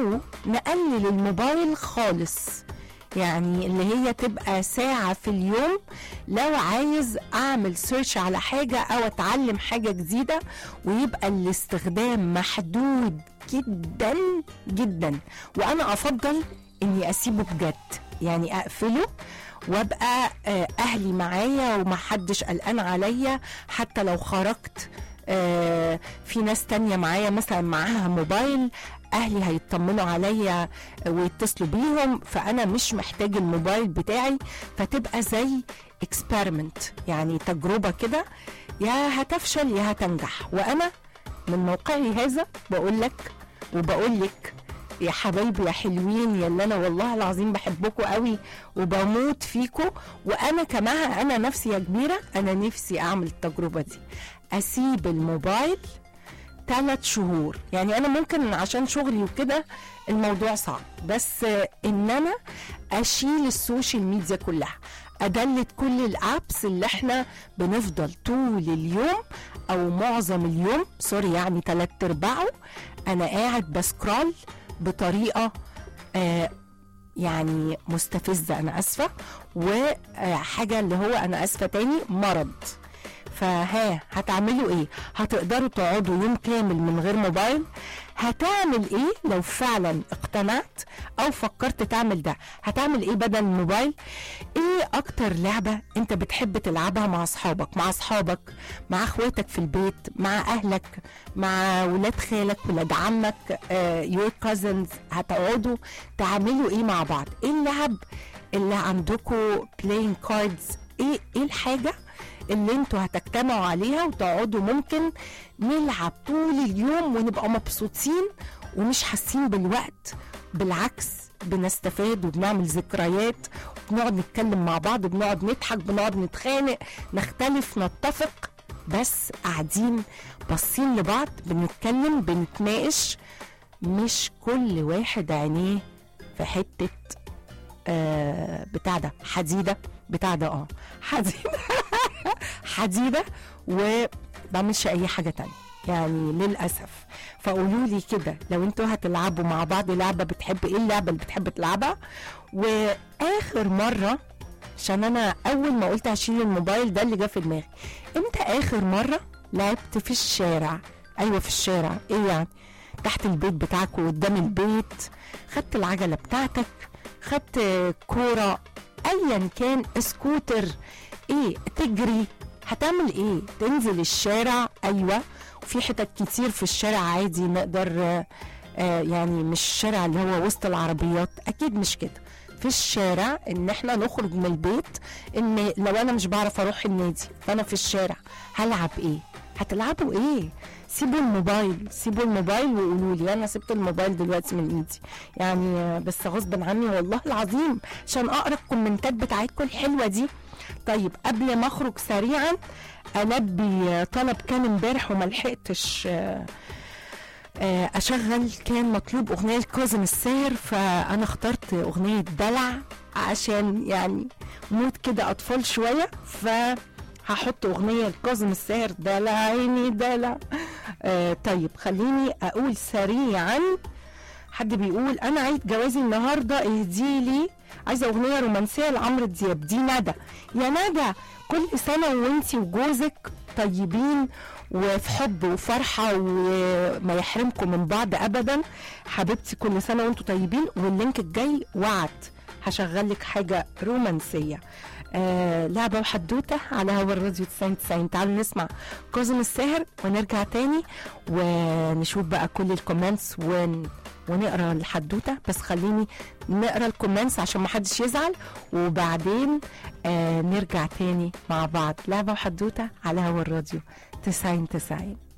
او نقلل الموبايل خالص يعني اللي هي تبقى ساعة في اليوم لو عايز أعمل سيرش على حاجة أو أتعلم حاجة جديدة ويبقى الاستخدام محدود جدا جدا وأنا أفضل إني أسيبه بجد يعني أقفله وابقى آه، اهلي معايا ومحدش قلقان عليا حتى لو خرجت آه، في ناس تانية معايا مثلا معاها موبايل اهلي هيطمنوا عليا ويتصلوا بيهم فانا مش محتاج الموبايل بتاعي فتبقى زي اكسبيرمنت يعني تجربه كده يا هتفشل يا هتنجح وانا من موقعي هذا بقول لك وبقول لك يا حبايبي يا حلوين يا اللي انا والله العظيم بحبكم قوي وبموت فيكم وانا كمان انا نفسي يا كبيره انا نفسي اعمل التجربه دي اسيب الموبايل ثلاث شهور يعني انا ممكن عشان شغلي وكده الموضوع صعب بس آه، ان انا اشيل السوشيال ميديا كلها ادلت كل الابس اللي احنا بنفضل طول اليوم او معظم اليوم سوري يعني تلات ارباعه انا قاعد بسكرول بطريقه آه يعني مستفزه انا اسفه وحاجه اللي هو انا اسفه تاني مرض فها هتعملوا ايه هتقدروا تقعدوا يوم كامل من غير موبايل هتعمل ايه لو فعلا اقتنعت او فكرت تعمل ده هتعمل ايه بدل الموبايل ايه اكتر لعبة انت بتحب تلعبها مع اصحابك مع اصحابك مع اخواتك في البيت مع اهلك مع ولاد خالك ولاد عمك يور كازنز هتقعدوا تعملوا ايه مع بعض ايه اللعب اللي عندكم بلاين كاردز ايه ايه الحاجه اللي انتوا هتجتمعوا عليها وتقعدوا ممكن نلعب طول اليوم ونبقى مبسوطين ومش حاسين بالوقت بالعكس بنستفاد وبنعمل ذكريات وبنقعد نتكلم مع بعض بنقعد نضحك بنقعد نتخانق نختلف نتفق بس قاعدين باصين لبعض بنتكلم بنتناقش مش كل واحد عينيه في حتة آه بتاع ده حديدة بتاع ده اه حديدة حديدة وبعملش أي حاجة تانية يعني للأسف فقولوا لي كده لو انتوا هتلعبوا مع بعض لعبة بتحب ايه اللعبة اللي بتحب تلعبها وآخر مرة عشان أنا أول ما قلت هشيل الموبايل ده اللي جه في دماغي امتى آخر مرة لعبت في الشارع أيوة في الشارع ايه يعني تحت البيت بتاعك وقدام البيت خدت العجلة بتاعتك خدت كورة ايا كان سكوتر ايه تجري هتعمل ايه تنزل الشارع ايوه وفي حتت كتير في الشارع عادي نقدر آه آه يعني مش الشارع اللي هو وسط العربيات اكيد مش كده في الشارع ان احنا نخرج من البيت ان لو انا مش بعرف اروح النادي فانا في الشارع هلعب ايه هتلعبوا ايه سيبوا الموبايل سيبوا الموبايل وقولوا لي انا سبت الموبايل دلوقتي من ايدي يعني آه، بس غصب عني والله العظيم عشان اقرا الكومنتات بتاعتكم الحلوه دي طيب قبل ما اخرج سريعا البي آه، طلب كان امبارح وما لحقتش آه، آه، اشغل كان مطلوب اغنيه كاظم الساهر فانا اخترت اغنيه دلع عشان يعني مود كده اطفال شويه فهحط اغنيه لكاظم الساهر دلع عيني دلع آه طيب خليني اقول سريعا حد بيقول انا عيد جوازي النهارده اهدي لي عايزه اغنيه رومانسيه لعمرو دياب دي ندى يا ندى كل سنه وانتي وجوزك طيبين وفي حب وفرحه وما يحرمكم من بعض ابدا حبيبتي كل سنه وانتم طيبين واللينك الجاي وعد هشغل لك حاجه رومانسيه آه لعبه وحدوته على هوا الراديو 90 90 تعالوا نسمع كاظم الساهر ونرجع تاني ونشوف بقى كل الكومنتس ون ونقرا الحدوته بس خليني نقرا الكومنتس عشان ما حدش يزعل وبعدين آه نرجع تاني مع بعض لعبه وحدوته على هوا الراديو 90 90